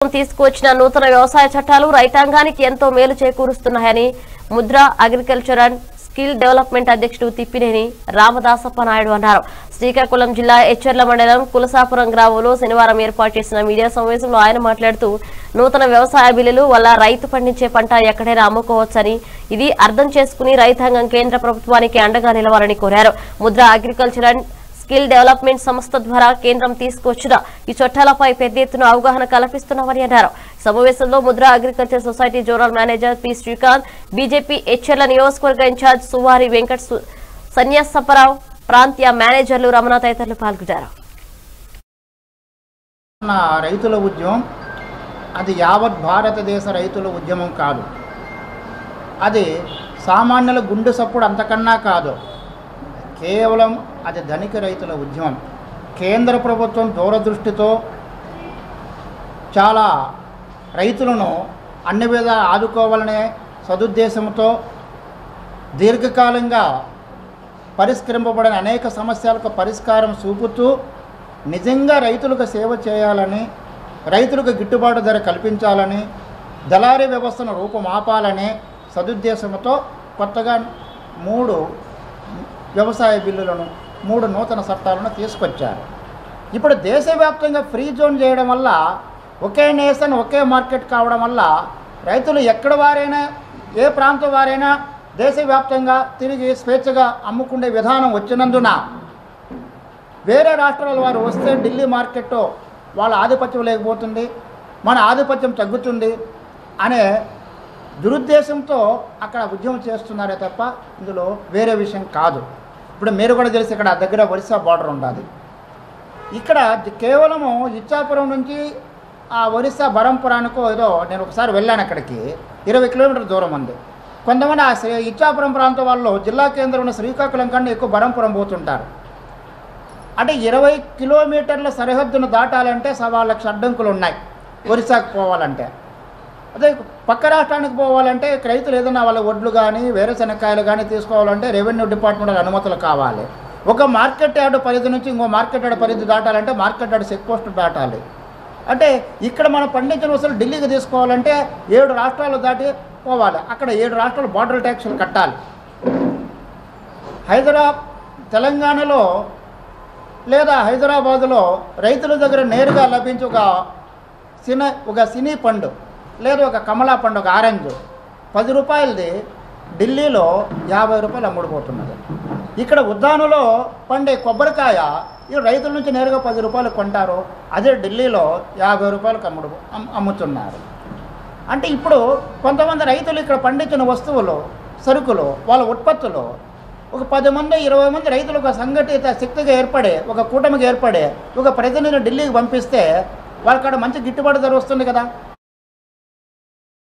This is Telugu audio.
తీసుకువచ్చిన నూతన వ్యవసాయ చట్టాలు రైతాంగానికి ఎంతో మేలు చేకూరుస్తున్నాయని ముద్ర అగ్రికల్చర్ అండ్ స్కిల్ డెవలప్మెంట్ అధ్యక్షుడు తిప్పినేని రామదాసప్ప నాయుడు అన్నారు శ్రీకాకుళం జిల్లా ఎచ్చెర్ల మండలం కులసాపురం గ్రామంలో శనివారం ఏర్పాటు చేసిన మీడియా సమావేశంలో ఆయన మాట్లాడుతూ నూతన వ్యవసాయ బిల్లులు వల్ల రైతు పండించే పంట ఎక్కడైనా అమ్ముకోవచ్చని ఇది అర్థం చేసుకుని రైతాంగం కేంద్ర ప్రభుత్వానికి అండగా నిలవాలని కోరారు ముద్ర అగ్రికల్చర్ అండ్ స్కిల్ డెవలప్మెంట్ సంస్థ ద్వారా కేంద్రం తీసుకొచ్చిన ఈ చట్టాలపై పెద్ద ఎత్తున అవగాహన కల్పిస్తున్నామని అన్నారు సమావేశంలో Mudra agriculture society zonal manager P Srikanth BJP హెచ్ఎర్ల నియోజకవర్గ ఇన్ఛార్జ్ సువారి వెంకట్ సు- సన్యాసప్పరావు ప్రాంతీయ మేనేజర్లు రమణ తదితరులు పాల్గొన్నారు నా రైతుల ఉద్యమం అది యావత్ భారతదేశ రైతుల ఉద్యమం కాదు అది సామాన్యుల గుండె సప్పుడు అంతకన్నా కాదు కేవలం అది ధనిక రైతుల ఉద్యమం కేంద్ర ప్రభుత్వం దూరదృష్టితో చాలా రైతులను అన్ని విధాలు ఆదుకోవాలనే సదుద్దేశంతో దీర్ఘకాలంగా పరిష్కరింపబడిన అనేక సమస్యలకు పరిష్కారం చూపుతూ నిజంగా రైతులకు సేవ చేయాలని రైతులకు గిట్టుబాటు ధర కల్పించాలని దళారీ వ్యవస్థను రూపుమాపాలనే సదుద్దేశంతో కొత్తగా మూడు వ్యవసాయ బిల్లులను మూడు నూతన చట్టాలను తీసుకొచ్చారు ఇప్పుడు దేశవ్యాప్తంగా ఫ్రీ జోన్ చేయడం వల్ల ఒకే నేషన్ ఒకే మార్కెట్ కావడం వల్ల రైతులు ఎక్కడ వారైనా ఏ ప్రాంతం వారైనా దేశవ్యాప్తంగా తిరిగి స్వేచ్ఛగా అమ్ముకునే విధానం వచ్చినందున వేరే రాష్ట్రాల వారు వస్తే ఢిల్లీ మార్కెట్ వాళ్ళ ఆధిపత్యం లేకపోతుంది మన ఆధిపత్యం తగ్గుతుంది అనే దురుద్దేశంతో అక్కడ ఉద్యమం చేస్తున్నారే తప్ప ఇందులో వేరే విషయం కాదు ఇప్పుడు మీరు కూడా తెలిసి ఇక్కడ దగ్గర ఒరిస్సా బార్డర్ ఉండాలి ఇక్కడ జ- కేవలము ఇచ్చాపురం నుంచి ఆ ఒరిస్సా బరంపురానికో ఏదో నేను ఒకసారి వెళ్ళాను అక్కడికి ఇరవై కిలోమీటర్ దూరం ఉంది కొంతమంది ఆ శ్రీ- ఇచ్చాపురం ప్రాంతం వాళ్ళు జిల్లా కేంద్రం ఉన్న శ్రీకాకుళం కన్నా ఎక్కువ బరంపురం పోతుంటారు అంటే ఇరవై కిలోమీటర్ల సరిహద్దును దాటాలంటే సవా లక్ష అడ్డంకులు ఉన్నాయి ఒరిస్సాకు పోవాలంటే అదే పక్క రాష్ట్రానికి పోవాలంటే రైతులు ఏదైనా వాళ్ళ వడ్లు కానీ వేరుశనక్కాయలు కానీ తీసుకోవాలంటే రెవెన్యూ డిపార్ట్మెంట్ వాళ్ళ అనుమతులు కావాలి ఒక మార్కెట్ యార్డ్ పరిధి నుంచి ఇంకో మార్కెట్ యార్డ్ పరిధి దాటాలంటే మార్కెట్ యార్డ్ చెక్ పోస్ట్ దాటాలి అంటే ఇక్కడ మనం పండించిన వస్తువులు ఢిల్లీకి తీసుకోవాలంటే ఏడు రాష్ట్రాలు దాటి పోవాలి అక్కడ ఏడు రాష్ట్రాలు బార్డర్ ట్యాక్సులు కట్టాలి హైదరాబాద్ తెలంగాణలో లేదా హైదరాబాదులో రైతుల దగ్గర నేరుగా లభించే ఒక సిన ఒక సినీ పండు లేదా ఒక కమలా పండు ఒక ఆరెంజ్ పది రూపాయలది ఢిల్లీలో యాభై రూపాయలు అమ్ముడుపోతున్నది ఇక్కడ ఉద్దానంలో పండే కొబ్బరికాయ ఈ రైతుల నుంచి నేరుగా పది రూపాయలు కొంటారు అదే ఢిల్లీలో యాభై రూపాయలకు అమ్ముడు అమ్- అమ్ముతున్నారు అంటే ఇప్పుడు కొంతమంది రైతులు ఇక్కడ పండించిన వస్తువులు సరుకులు వాళ్ళ ఉత్పత్తులు ఒక పది మంది ఇరవై మంది రైతులు ఒక సంఘటిత శక్తిగా ఏర్పడే ఒక కూటమికి ఏర్పడే ఒక ప్రతినిధిని ఢిల్లీకి పంపిస్తే వాళ్ళకాడ మంచి గిట్టుబాటు ధర వస్తుంది కదా